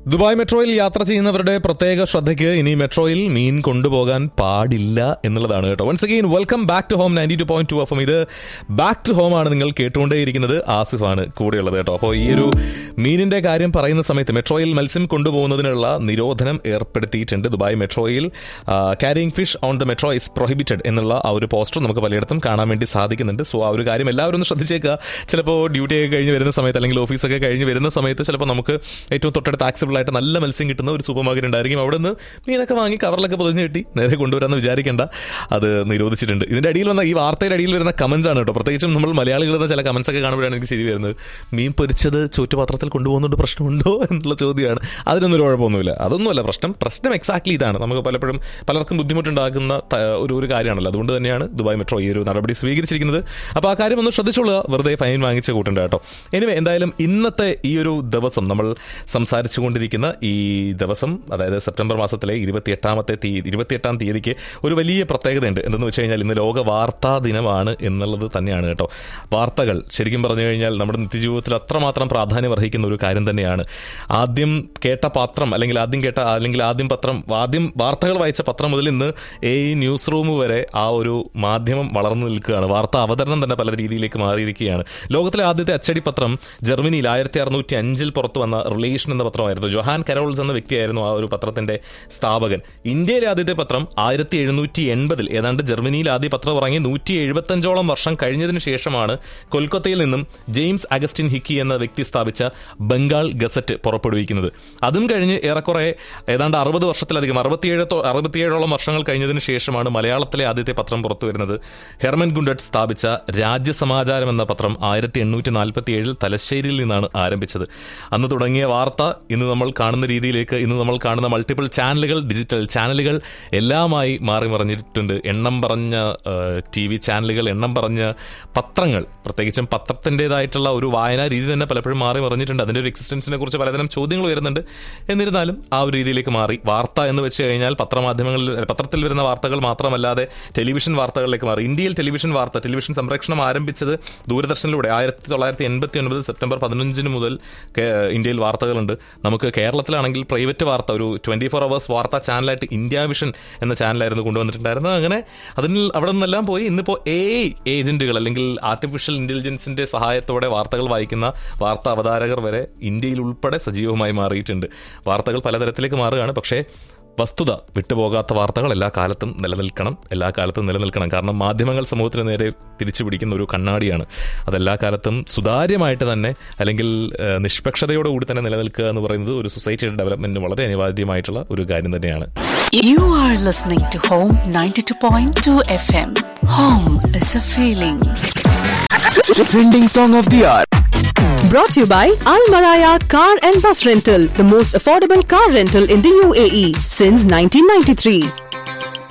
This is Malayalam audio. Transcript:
ദുബായ് മെട്രോയിൽ യാത്ര ചെയ്യുന്നവരുടെ പ്രത്യേക ശ്രദ്ധയ്ക്ക് ഇനി മെട്രോയിൽ മീൻ കൊണ്ടുപോകാൻ പാടില്ല എന്നുള്ളതാണ് കേട്ടോ once again welcome back to home ninety two point two F ഇത് ബാക്ക് ടു ഹോം ആണ് നിങ്ങൾ കേട്ടുകൊണ്ടേയിരിക്കുന്നത് ആസിഫാണ് കൂടെയുള്ളത് കേട്ടോ അപ്പോൾ ഈ ഒരു മീനിന്റെ കാര്യം പറയുന്ന സമയത്ത് മെട്രോയിൽ മത്സ്യം കൊണ്ടുപോകുന്നതിനുള്ള നിരോധനം ഏർപ്പെടുത്തിയിട്ടുണ്ട് ദുബായ് മെട്രോയിൽ carrying fish on the metro is prohibited എന്നുള്ള ആ ഒരു പോസ്റ്റർ നമുക്ക് പലയിടത്തും കാണാൻ വേണ്ടി സാധിക്കുന്നുണ്ട് സോ ആ ഒരു കാര്യം എല്ലാവരും ഒന്ന് ശ്രദ്ധിച്ചേക്കുക ചിലപ്പോൾ ഡ്യൂട്ടി ഒക്കെ കഴിഞ്ഞ് വരുന്ന സമയത്ത് അല്ലെങ്കിൽ ഓഫീസൊക്കെ കഴിഞ്ഞ് വരുന്ന സമയത്ത് ചിലപ്പോൾ നമുക്ക് ഏറ്റവും തൊട്ടടുത്ത് ആക്സെപ്റ്റബിൾ ആയിട്ട് നല്ല മത്സ്യം കിട്ടുന്ന ഒരു സൂപ്പർ മാർക്കറ്റ് ഉണ്ടായിരിക്കും അവിടെ നിന്ന് മീനൊക്കെ വാങ്ങി കവറിലൊക്കെ പൊതിഞ്ഞ് കിട്ടി നേരെ കൊണ്ടുവരാമെന്ന് വിചാരിക്കേണ്ട അത് നിരോധിച്ചിട്ടുണ്ട് ഇതിന്റെ അടിയിൽ വന്ന ഈ വാർത്തയുടെ അടിയിൽ വരുന്ന കമന്റ്സ് ആണ് കേട്ടോ പ്രത്യേകിച്ചും നമ്മൾ മലയാളികൾ എന്ന ചില കമന്റ്സ് ഒക്കെ കാണുമ്പോഴാണ് എനിക്ക് ശരി വരുന്നത് മീൻ പൊരിച്ചത് ചോറ്റുപാത്രത്തിൽ കൊണ്ടുപോകുന്നുണ്ട് പ്രശ്നമുണ്ടോ എന്നുള്ള ചോദ്യമാണ് അതിനൊന്നും ഒരു കുഴപ്പമൊന്നുമില്ല അതൊന്നുമല്ല പ്രശ്നം പ്രശ്നം എക്സാക്ട്ലി ഇതാണ് നമുക്ക് പലപ്പോഴും പലർക്കും ബുദ്ധിമുട്ടുണ്ടാക്കുന്ന ത- ഒരു ഒരു കാര്യമാണല്ലോ അതുകൊണ്ട് തന്നെയാണ് ദുബായ് മെട്രോ ഈ ഒരു നടപടി സ്വീകരിച്ചിരിക്കുന്നത് അപ്പോൾ ആ കാര്യം ഒന്ന് ശ്രദ്ധിച്ചോളുക വെറുതെ ഫൈൻ വാങ്ങിച്ച് കൂട്ടണ്ട കേട്ടോ എനിവേ എന്തായാലും ഇന്നത്തെ ഈ ഒരു ദിവസം നമ്മൾ സംസാരിച്ചു കൊണ്ടിരിക്കുന്ന ഈ ദിവസം അതായത് സെപ്റ്റംബർ മാസത്തിലെ ഇരുപത്തിയെട്ടാമത്തെ തീയതി ഇരുപത്തിയെട്ടാം തീയതിക്ക് ഒരു വലിയ പ്രത്യേകതയുണ്ട് എന്തെന്ന് വെച്ച് കഴിഞ്ഞാൽ ഇന്ന് ലോക വാർത്താ ദിനമാണ് എന്നുള്ളത് തന്നെയാണ് കേട്ടോ വാർത്തകൾ ശരിക്കും പറഞ്ഞു കഴിഞ്ഞാൽ നമ്മുടെ നിത്യജീവിതത്തിൽ അത്രമാത്രം പ്രാധാന്യം അർഹിക്കുന്ന ഒരു കാര്യം തന്നെയാണ് ആദ്യം കേട്ട പത്രം അല്ലെങ്കിൽ ആദ്യം കേട്ട അല്ലെങ്കിൽ ആദ്യം പത്രം ആദ്യം വാർത്തകൾ വായിച്ച പത്രം മുതൽ ഇന്ന് ഈ ന്യൂസ് റൂം വരെ ആ ഒരു മാധ്യമം വളർന്നു നിൽക്കുകയാണ് വാർത്താ അവതരണം തന്നെ പല രീതിയിലേക്ക് മാറിയിരിക്കുകയാണ് ലോകത്തിലെ ആദ്യത്തെ അച്ചടി പത്രം ജർമ്മനിയിൽ ആയിരത്തി അറുന്നൂറ്റി അഞ്ചിൽ പുറത്തു വന്ന റിലേഷൻ എന്ന പത്രമായിരുന്നു ജൊഹാൻ കരോൾസ് എന്ന വ്യക്തിയായിരുന്നു ആ ഒരു പത്രത്തിന്റെ സ്ഥാപകൻ ഇന്ത്യയിലെ ആദ്യത്തെ പത്രം ആയിരത്തി എഴുന്നൂറ്റി എൺപതിൽ ഏതാണ്ട് ജർമ്മനിയിൽ ആദ്യ പത്രം ഇറങ്ങി നൂറ്റി എഴുപത്തഞ്ചോളം വർഷം കഴിഞ്ഞതിന് ശേഷമാണ് കൊൽക്കത്തയിൽ നിന്നും ജെയിംസ് അഗസ്റ്റിൻ ഹിക്കി എന്ന വ്യക്തി സ്ഥാപിച്ച ബംഗാൾ ഗസറ്റ് പുറപ്പെടുവിക്കുന്നത് അതും കഴിഞ്ഞ് ഏറെക്കുറെ ഏതാണ്ട് അറുപത് വർഷത്തിലധികം അറുപത്തിയേഴ് അറുപത്തിയേഴോളം വർഷങ്ങൾ കഴിഞ്ഞതിന് ശേഷമാണ് മലയാളത്തിലെ ആദ്യത്തെ പത്രം പുറത്തു വരുന്നത് ഹെർമൻ ഗുണ്ടറ്റ് സ്ഥാപിച്ച രാജ്യസമാചാരം എന്ന പത്രം ആയിരത്തി എണ്ണൂറ്റി നാൽപ്പത്തി ഏഴിൽ തലശ്ശേരിയിൽ നിന്നാണ് ആരംഭിച്ചത് അന്ന് തുടങ്ങിയ വാർത്ത ഇന്ന് നമ്മൾ കാണുന്ന രീതിയിലേക്ക് ഇന്ന് നമ്മൾ കാണുന്ന മൾട്ടിപ്പിൾ ചാനലുകൾ ഡിജിറ്റൽ ചാനലുകൾ എല്ലാമായി മാറി മറിഞ്ഞിട്ടുണ്ട് എണ്ണം പറഞ്ഞ ടി വി ചാനലുകൾ എണ്ണം പറഞ്ഞ പത്രങ്ങൾ പ്രത്യേകിച്ചും പത്രത്തിൻ്റെതായിട്ടുള്ള ഒരു വായനാ രീതി തന്നെ പലപ്പോഴും മാറി മറിഞ്ഞിട്ടുണ്ട് അതിൻ്റെ ഒരു എക്സിസ്റ്റൻസിനെ കുറിച്ച് പലതരം ചോദ്യങ്ങൾ വരുന്നുണ്ട് എന്നിരുന്നാലും ആ ഒരു രീതിയിലേക്ക് മാറി വാർത്ത എന്ന് വെച്ച് കഴിഞ്ഞാൽ പത്രമാധ്യമങ്ങളിൽ പത്രത്തിൽ വരുന്ന വാർത്തകൾ മാത്രമല്ലാതെ ടെലിവിഷൻ വാർത്തകളിലേക്ക് മാറി ഇന്ത്യയിൽ ടെലിവിഷൻ വാർത്ത ടെലിവിഷൻ സംരക്ഷണം ആരംഭിച്ചത് ദൂരദർശനിലൂടെ ആയിരത്തി തൊള്ളായിരത്തി എൺപത്തി ഒൻപത് സെപ്റ്റംബർ പതിനഞ്ചിന് മുതൽ കേ- ഇന്ത്യയിൽ വാർത്തകളുണ്ട് നമുക്ക് കേരളത്തിലാണെങ്കിൽ പ്രൈവറ്റ് വാർത്ത ഒരു ട്വന്റി ഫോർ അവേഴ്സ് വാർത്താ ചാനലായിട്ട് ഇന്ത്യ വിഷൻ എന്ന ചാനലായിരുന്നു കൊണ്ടുവന്നിട്ടുണ്ടായിരുന്നത് അങ്ങനെ അതിൽ അവിടെ നിന്നെല്ലാം പോയി ഇന്നിപ്പോൾ എ ഏജന്റുകൾ അല്ലെങ്കിൽ ആർട്ടിഫിഷ്യൽ ഇന്റലിജൻസിന്റെ സഹായത്തോടെ വാർത്തകൾ വായിക്കുന്ന വാർത്താ അവതാരകർ വരെ ഇന്ത്യയിൽ ഉൾപ്പെടെ സജീവമായി മാറിയിട്ടുണ്ട് വാർത്തകൾ പലതരത്തിലേക്ക് മാറുകയാണ് പക്ഷേ വസ്തുത വിട്ടുപോകാത്ത വാർത്തകൾ എല്ലാ കാലത്തും നിലനിൽക്കണം എല്ലാ കാലത്തും നിലനിൽക്കണം കാരണം മാധ്യമങ്ങൾ സമൂഹത്തിന് നേരെ തിരിച്ചു പിടിക്കുന്ന ഒരു കണ്ണാടിയാണ് അതെല്ലാ കാലത്തും സുതാര്യമായിട്ട് തന്നെ അല്ലെങ്കിൽ ഏഹ്, നിഷ്പക്ഷതയോടുകൂടി തന്നെ നിലനിൽക്കുക എന്ന് പറയുന്നത് ഒരു സൊസൈറ്റിയുടെ ഡെവലപ്മെന്റിന് വളരെ അനിവാര്യമായിട്ടുള്ള ഒരു കാര്യം തന്നെയാണ് You are listening to Home 92.2 FM. Home is a feeling. Trending song of the hour. Brought to you by Al Maraya Car and Bus Rental, the most affordable car rental in the UAE since 1993.